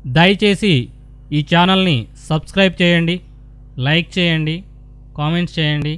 దయచేసి ఈ ఛానల్ని సబ్స్క్రైబ్ చేయండి లైక్ చేయండి కామెంట్స్ చేయండి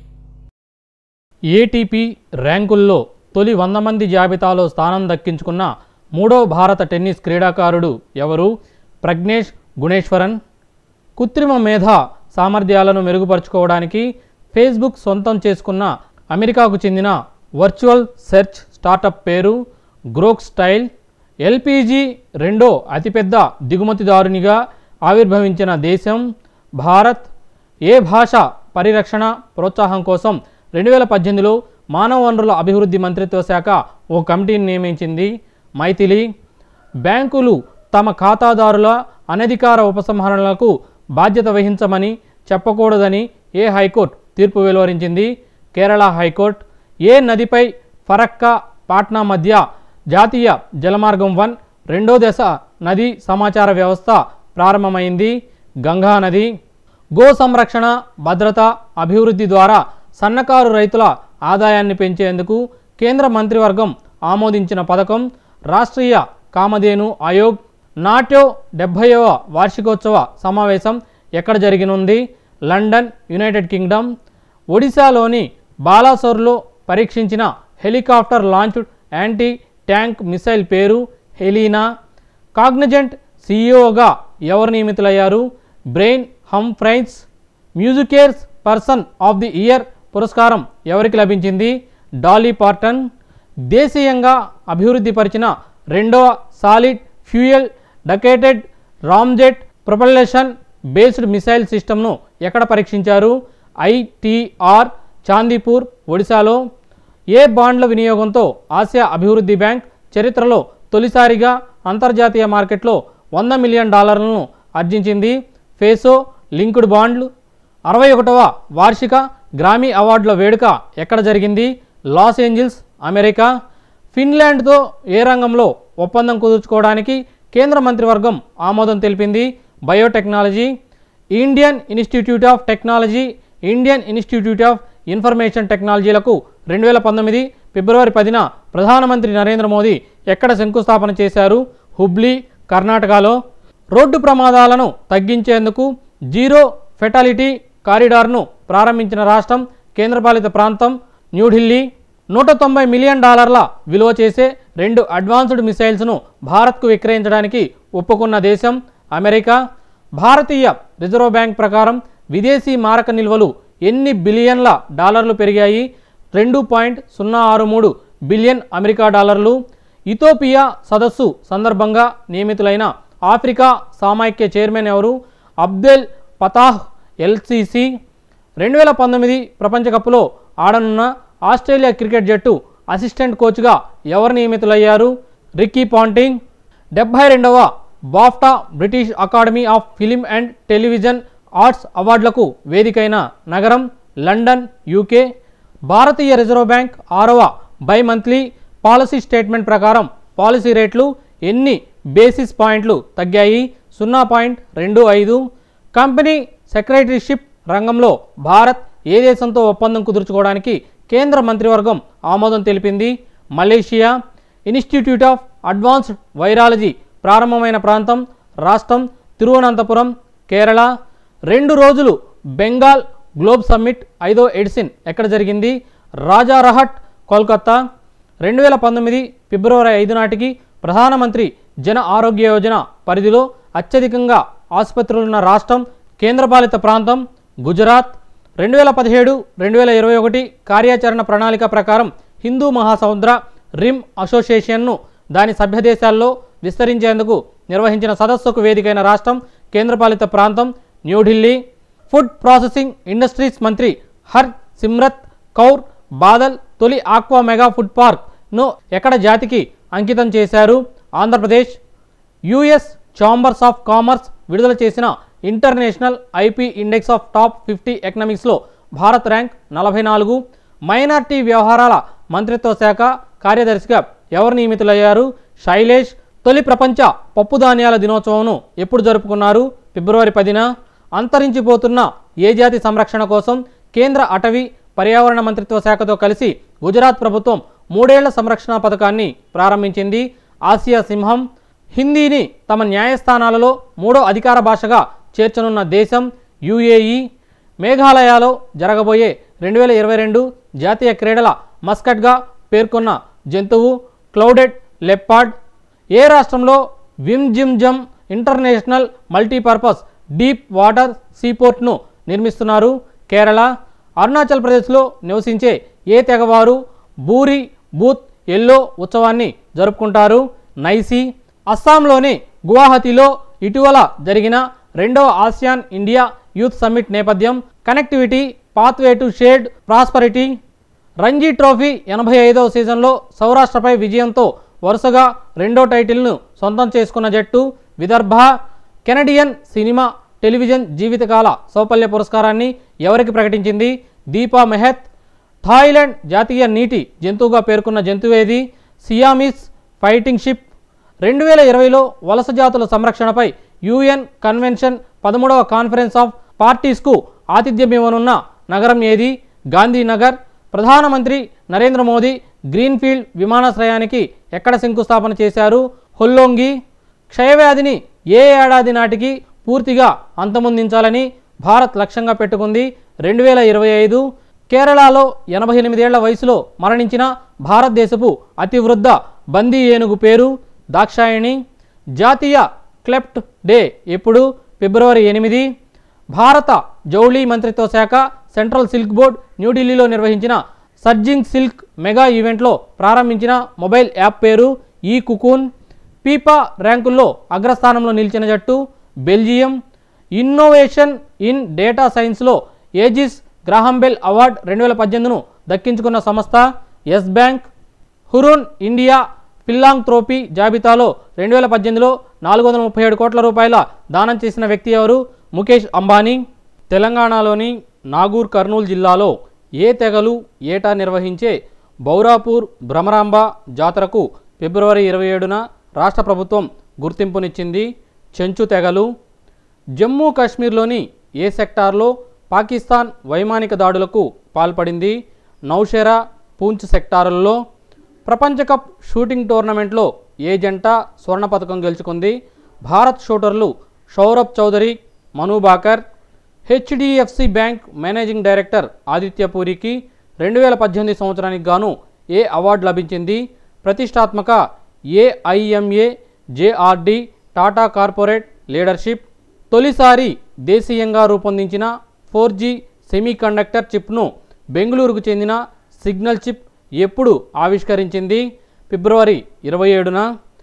ఏటీపీ ర్యాంకుల్లో తొలి వంద మంది జాబితాలో స్థానం దక్కించుకున్న మూడో భారత టెన్నిస్ క్రీడాకారుడు ఎవరు ప్రజ్ఞేష్ గుణేశ్వరన్ కృత్రిమ మేధ సామర్థ్యాలను మెరుగుపరుచుకోవడానికి ఫేస్బుక్ సొంతం చేసుకున్న అమెరికాకు చెందిన వర్చువల్ సెర్చ్ స్టార్టప్ పేరు గ్రోక్ స్టైల్ ఎల్పిజి రెండో అతిపెద్ద దిగుమతిదారునిగా ఆవిర్భవించిన దేశం భారత్ ఏ భాష పరిరక్షణ ప్రోత్సాహం కోసం రెండు వేల పద్దెనిమిదిలో మానవ వనరుల అభివృద్ధి మంత్రిత్వ శాఖ ఓ కమిటీని నియమించింది మైథిలి బ్యాంకులు తమ ఖాతాదారుల అనధికార ఉపసంహరణలకు బాధ్యత వహించమని చెప్పకూడదని ఏ హైకోర్టు తీర్పు వెలువరించింది కేరళ హైకోర్టు ఏ నదిపై ఫరక్కా పాట్నా మధ్య జాతీయ జలమార్గం వన్ రెండో దశ నది సమాచార వ్యవస్థ ప్రారంభమైంది గంగా నది గో సంరక్షణ భద్రత అభివృద్ధి ద్వారా సన్నకారు రైతుల ఆదాయాన్ని పెంచేందుకు కేంద్ర మంత్రివర్గం ఆమోదించిన పథకం రాష్ట్రీయ కామధేను ఆయోగ్ నాట్యో డెబ్భైవ వార్షికోత్సవ సమావేశం ఎక్కడ జరిగినుంది లండన్ యునైటెడ్ కింగ్డమ్ ఒడిశాలోని బాలాసోర్లో పరీక్షించిన helicopter launched anti tank missile పేరు హెలీనా కాగ్నిజెంట్ సీఈఓగా ఎవరు నియమితులయ్యారు Brian Humphries MusiCares person of the year పురస్కారం ఎవరికి లభించింది డాలీ పార్టన్ దేశీయంగా అభివృద్ధి పరిచిన రెండవ solid fuel ducted ramjet propulsion based missile సిస్టమ్ను ఎక్కడ పరీక్షించారు ఐటీఆర్ చాందీపూర్ ఒడిశాలో ఏ బాండ్ల వినియోగంతో ఆసియా అభివృద్ధి బ్యాంక్ చరిత్రలో తొలిసారిగా అంతర్జాతీయ మార్కెట్లో వంద మిలియన్ డాలర్లను ఆర్జించింది ఫేసో లింక్డ్ బాండ్లు అరవై ఒకటవ వార్షిక గ్రామీ అవార్డుల వేడుక ఎక్కడ జరిగింది లాస్ ఏంజిల్స్ అమెరికా ఫిన్లాండ్తో ఏ రంగంలో ఒప్పందం కుదుర్చుకోవడానికి కేంద్ర మంత్రివర్గం ఆమోదం తెలిపింది biotechnology Indian institute of technology Indian institute of information టెక్నాలజీలకు రెండు వేల పంతొమ్మిది ఫిబ్రవరి పదిన ప్రధానమంత్రి నరేంద్ర మోదీ ఎక్కడ శంకుస్థాపన చేశారు హుబ్లీ కర్ణాటకలో రోడ్డు ప్రమాదాలను తగ్గించేందుకు జీరో ఫెటాలిటీ కారిడార్ను ప్రారంభించిన రాష్ట్రం కేంద్రపాలిత ప్రాంతం న్యూఢిల్లీ నూట తొంభై మిలియన్ డాలర్ల విలువ చేసే రెండు అడ్వాన్స్డ్ మిసైల్స్ను భారత్కు విక్రయించడానికి ఒప్పుకున్న దేశం అమెరికా భారతీయ రిజర్వ్ బ్యాంక్ ప్రకారం విదేశీ మారక నిల్వలు ఎన్ని బిలియన్ల డాలర్లు పెరిగాయి రెండు పాయింట్ సున్నా ఆరు మూడు బిలియన్ అమెరికా డాలర్లు ఇథోపియా సదస్సు సందర్భంగా నియమితులైన ఆఫ్రికా సామాఖ్య చైర్మన్ ఎవరు అబ్దెల్ పతాహ్ ఎల్సిసి రెండు వేల పంతొమ్మిది ప్రపంచ కప్లో ఆడనున్న ఆస్ట్రేలియా క్రికెట్ జట్టు అసిస్టెంట్ కోచ్గా ఎవరు నియమితులయ్యారు రిక్కీ పాంటింగ్ డెబ్బై రెండవ BAFTA British academy of film and television arts అవార్డులకు వేదికైన నగరం లండన్ యూకే భారతీయ రిజర్వ్ బ్యాంక్ ఆరవ బై మంత్లీ పాలసీ స్టేట్మెంట్ ప్రకారం పాలసీ రేట్లు ఎన్ని బేసిస్ పాయింట్లు తగ్గాయి సున్నా పాయింట్ రెండు ఐదు కంపెనీ సెక్రటరీషిప్ రంగంలో భారత్ ఏ దేశంతో ఒప్పందం కుదుర్చుకోవడానికి కేంద్ర మంత్రివర్గం ఆమోదం తెలిపింది Malaysia institute of advanced virology ప్రారంభమైన ప్రాంతం రాష్ట్రం తిరువనంతపురం కేరళ రెండు రోజులు బెంగాల్ గ్లోబ్ సమ్మిట్ ఐదో ఎడిసిన్ ఎక్కడ జరిగింది రాజారహట్ కోల్కతా రెండు వేల పంతొమ్మిది ఫిబ్రవరి ఐదు నాటికి ప్రధానమంత్రి జన ఆరోగ్య యోజన పరిధిలో అత్యధికంగా ఆసుపత్రులున్న రాష్ట్రం కేంద్రపాలిత ప్రాంతం గుజరాత్ రెండు వేల పదిహేడు రెండు వేల ఇరవై ఒకటి కార్యాచరణ ప్రణాళిక ప్రకారం హిందూ మహాసముద్ర రిమ్ అసోసియేషన్ను దాని సభ్య దేశాల్లో విస్తరించేందుకు నిర్వహించిన సదస్సుకు వేదికైన రాష్ట్రం కేంద్రపాలిత ప్రాంతం న్యూఢిల్లీ ఫుడ్ ప్రాసెసింగ్ ఇండస్ట్రీస్ మంత్రి హర్ సిమ్రత్ కౌర్ బాదల్ తొలి ఆక్వా మెగా ఫుడ్ పార్క్ను ఎక్కడ జాతికి అంకితం చేశారు Andhra Pradesh US chambers of commerce విడుదల చేసిన international IP index of top fifty ఎకనామిక్స్లో భారత్ ర్యాంక్ నలభై నాలుగు మైనార్టీ వ్యవహారాల మంత్రిత్వ శాఖ కార్యదర్శిగా ఎవరు నియమితులయ్యారు శైలేష్ తొలి ప్రపంచ పప్పు ధాన్యాల దినోత్సవంను ఎప్పుడు జరుపుకున్నారు ఫిబ్రవరి పదిన అంతరించిపోతున్న ఏ జాతి సంరక్షణ కోసం కేంద్ర అటవీ పర్యావరణ మంత్రిత్వ శాఖతో కలిసి గుజరాత్ ప్రభుత్వం మూడేళ్ల సంరక్షణ పథకాన్ని ప్రారంభించింది ఆసియా సింహం హిందీని తమ న్యాయస్థానాలలో మూడో అధికార భాషగా చేర్చనున్న దేశం యుఏఈ మేఘాలయలో జరగబోయే రెండు వేల ఇరవై రెండు జాతీయ క్రీడల మస్కట్గా పేర్కొన్న జంతువు క్లౌడెడ్ లెప్పార్డ్ ఏ రాష్ట్రంలో విమ్ జిమ్ జమ్ ఇంటర్నేషనల్ మల్టీపర్పస్ డీప్ వాటర్ సీపోర్ట్ను నిర్మిస్తున్నారు కేరళ అరుణాచల్ ప్రదేశ్లో నివసించే ఏ తెగవారు బూరి బూత్ ఎల్లో ఉత్సవాన్ని జరుపుకుంటారు నైసి అస్సాంలోని గువాహతిలో ఇటీవల జరిగిన రెండవ ఆసియాన్ ఇండియా యూత్ సమ్మిట్ నేపథ్యం connectivity pathway to shared prosperity Ranji trophy ఎనభై ఐదవ సీజన్లో సౌరాష్ట్రపై విజయంతో వరుసగా రెండో టైటిల్ను సొంతం చేసుకున్న జట్టు విదర్భ కెనడియన్ సినిమా టెలివిజన్ జీవితకాల సౌపల్య పురస్కారాన్ని ఎవరికి ప్రకటించింది దీపా మెహత్ థాయిలాండ్ జాతీయ నీటి జంతువుగా పేర్కొన్న జంతువేది సియామిస్ ఫైటింగ్ షిప్ రెండు వేల ఇరవైలో వలస జాతుల సంరక్షణపై యుఎన్ కన్వెన్షన్ పదమూడవ కాన్ఫరెన్స్ ఆఫ్ పార్టీస్కు ఆతిథ్యం ఇవ్వనున్న నగరం ఏది గాంధీనగర్ ప్రధానమంత్రి నరేంద్ర మోదీ గ్రీన్ఫీల్డ్ విమానాశ్రయానికి ఎక్కడ శంకుస్థాపన చేశారు హొల్లోంగి క్షయవ్యాధిని ఏ ఏడాది నాటికి పూర్తిగా అంతమొందించాలని భారత్ లక్ష్యంగా పెట్టుకుంది రెండు వేల ఇరవై ఐదు కేరళలో ఎనభై ఎనిమిదేళ్ల వయసులో మరణించిన భారతదేశపు అతివృద్ధ బందీ ఏనుగు పేరు దాక్షాయణి జాతీయ క్లెప్ట్ డే ఎప్పుడు ఫిబ్రవరి ఎనిమిది భారత జౌళి మంత్రిత్వ శాఖ సెంట్రల్ సిల్క్ బోర్డ్ న్యూఢిల్లీలో నిర్వహించిన సర్జింగ్ సిల్క్ మెగా ఈవెంట్లో ప్రారంభించిన మొబైల్ యాప్ పేరు ఈ కుకూన్ పీపా ర్యాంకుల్లో అగ్రస్థానంలో నిలిచిన జట్టు బెల్జియం ఇన్నోవేషన్ ఇన్ డేటా సైన్స్లో ఏజిస్ గ్రాహంబెల్ అవార్డ్ రెండు వేల పద్దెనిమిదిను దక్కించుకున్న సంస్థ Yes Bank Hurun India philanthropy జాబితాలో రెండు వేల పద్దెనిమిదిలో నాలుగు వందల ముప్పై ఏడు కోట్ల రూపాయల దానం చేసిన వ్యక్తి ఎవరు ముఖేష్ అంబానీ తెలంగాణలోని నాగూర్ కర్నూలు జిల్లాలో ఏ తెగలు ఏటా నిర్వహించే బౌరాపూర్ భ్రమరాంబ జాతరకు ఫిబ్రవరి ఇరవై ఏడున రాష్ట్ర ప్రభుత్వం గుర్తింపునిచ్చింది చెంచు తెగలు జమ్మూ కాశ్మీర్లోని ఏ సెక్టార్లో పాకిస్తాన్ వైమానిక దాడులకు పాల్పడింది నౌషెరా పూంచ్ సెక్టారుల్లో ప్రపంచ కప్ షూటింగ్ టోర్నమెంట్లో ఏ జంట స్వర్ణ పథకం గెలుచుకుంది భారత్ షూటర్లు Saurabh Chaudhary Manu Bhaker HDFC bank managing director Aditya పూరికి రెండు వేల పద్దెనిమిది సంవత్సరానికి గాను ఏ అవార్డు లభించింది ప్రతిష్టాత్మక AIMA JRD Tata corporate leadership తొలిసారి దేశీయంగా రూపొందించిన ఫోర్ జీ సెమీకండక్టర్ చిప్ను బెంగళూరుకు చెందిన సిగ్నల్ చిప్ ఎప్పుడు ఆవిష్కరించింది ఫిబ్రవరి ఇరవై ఏడున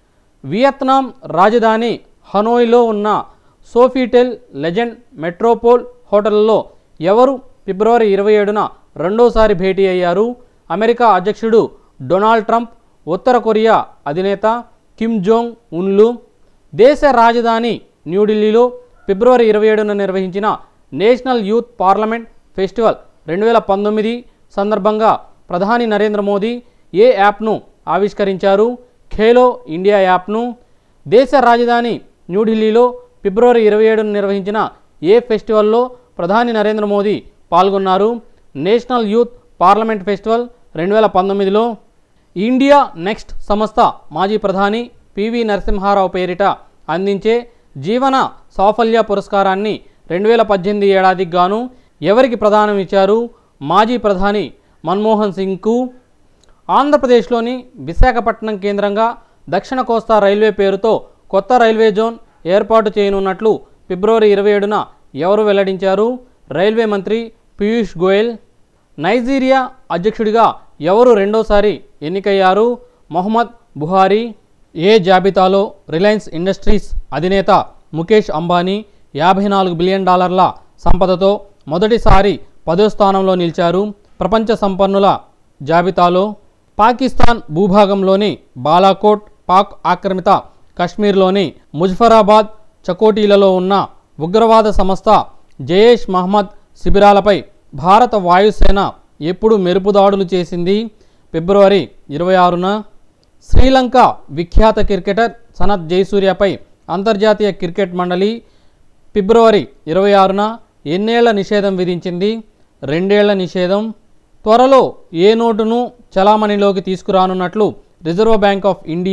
వియత్నాం రాజధాని హనోయ్లో ఉన్న సోఫీటెల్ లెజెండ్ మెట్రోపోల్ హోటల్లో ఎవరు ఫిబ్రవరి ఇరవై ఏడున రెండోసారి భేటీ అయ్యారు అమెరికా అధ్యక్షుడు డొనాల్డ్ ట్రంప్ ఉత్తర కొరియా అధినేత కిమ్ జోంగ్ ఉన్లు దేశ రాజధాని న్యూఢిల్లీలో ఫిబ్రవరి ఇరవై ఏడున నిర్వహించిన నేషనల్ యూత్ పార్లమెంట్ ఫెస్టివల్ రెండు వేల పంతొమ్మిది సందర్భంగా ప్రధాని నరేంద్ర మోదీ ఏ యాప్ను ఆవిష్కరించారు ఖేలో ఇండియా యాప్ను దేశ రాజధాని న్యూఢిల్లీలో ఫిబ్రవరి ఇరవై ఏడున నిర్వహించిన ఏ ఫెస్టివల్లో ప్రధాని నరేంద్ర మోదీ పాల్గొన్నారు నేషనల్ యూత్ పార్లమెంట్ ఫెస్టివల్ రెండు వేల పంతొమ్మిదిలో ఇండియా నెక్స్ట్ సంస్థ మాజీ ప్రధాని పివి నరసింహారావు పేరిట అందించే జీవన సాఫల్య పురస్కారాన్ని రెండు వేల పద్దెనిమిది ఏడాదికి గాను ఎవరికి ప్రదానం ఇచ్చారు మాజీ ప్రధాని మన్మోహన్ సింగ్కు ఆంధ్రప్రదేశ్లోని విశాఖపట్నం కేంద్రంగా దక్షిణ కోస్తా రైల్వే పేరుతో కొత్త రైల్వే జోన్ ఏర్పాటు చేయనున్నట్లు ఫిబ్రవరి ఇరవై ఏడున ఎవరు వెల్లడించారు రైల్వే మంత్రి పీయూష్ గోయల్ నైజీరియా అధ్యక్షుడిగా ఎవరు రెండోసారి ఎన్నికయ్యారు మొహమ్మద్ బుహారీ ఏ జాబితాలో రిలయన్స్ ఇండస్ట్రీస్ అధినేత ముఖేష్ అంబానీ యాభై నాలుగు బిలియన్ డాలర్ల సంపదతో మొదటిసారి పదో స్థానంలో నిలిచారు ప్రపంచ సంపన్నుల జాబితాలో పాకిస్తాన్ భూభాగంలోని బాలాకోట్ పాక్ ఆక్రమిత కశ్మీర్లోని ముజఫరాబాద్ చకోటీలలో ఉన్న ఉగ్రవాద సంస్థ జయేష్ మహమ్మద్ శిబిరాలపై భారత వాయుసేన ఎప్పుడు మెరుపు దాడులు చేసింది ఫిబ్రవరి ఇరవై ఆరున శ్రీలంక విఖ్యాత క్రికెటర్ సనత్ జయసూర్యపై అంతర్జాతీయ క్రికెట్ మండలి ఫిబ్రవరి ఇరవై ఆరున ఎన్నేళ్ల నిషేధం విధించింది రెండేళ్ల నిషేధం త్వరలో ఏ నోటును చలామణిలోకి తీసుకురానున్నట్లు రిజర్వ్ బ్యాంక్ ఆఫ్ ఇండియా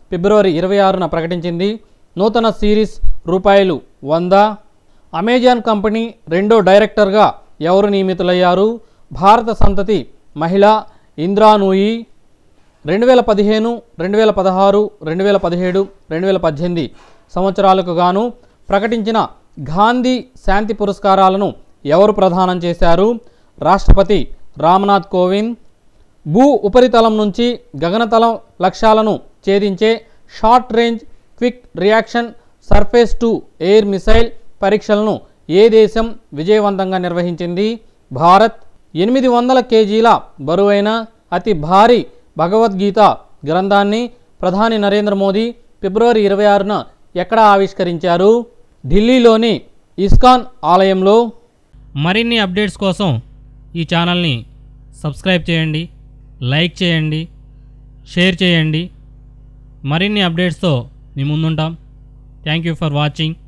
ఫిబ్రవరి ఇరవై ఆరున ప్రకటించింది నూతన సిరీస్ రూపాయలు వంద అమెజాన్ కంపెనీ రెండో డైరెక్టర్గా ఎవరు నియమితులయ్యారు భారత సంతతి మహిళ ఇంద్రానూయి రెండు వేల పదిహేను రెండు వేల పదహారు రెండు వేల పదిహేడు రెండు వేల పద్దెనిమిది సంవత్సరాలకు గాను ప్రకటించిన గాంధీ శాంతి పురస్కారాలను ఎవరు ప్రదానం చేశారు రాష్ట్రపతి రామ్నాథ్ కోవింద్ భూ ఉపరితలం నుంచి గగనతలం లక్ష్యాలను ఛేదించే short range quick reaction surface to air missile పరీక్షలను ఏ దేశం విజయవంతంగా నిర్వహించింది భారత్ ఎనిమిది వందల కేజీల బరువైన అతి భారీ భగవద్గీత గ్రంథాన్ని ప్రధాని నరేంద్ర మోదీ ఫిబ్రవరి ఇరవై ఆరున ఎక్కడ ఆవిష్కరించారు ఢిల్లీలోని ఇస్కాన్ ఆలయంలో మరిన్ని అప్డేట్స్ కోసం ఈ ఛానల్ని సబ్స్క్రైబ్ చేయండి లైక్ చేయండి షేర్ చేయండి మరిన్ని అప్డేట్స్తో మీ ముందుంటాం థ్యాంక్ యూ ఫర్ వాచింగ్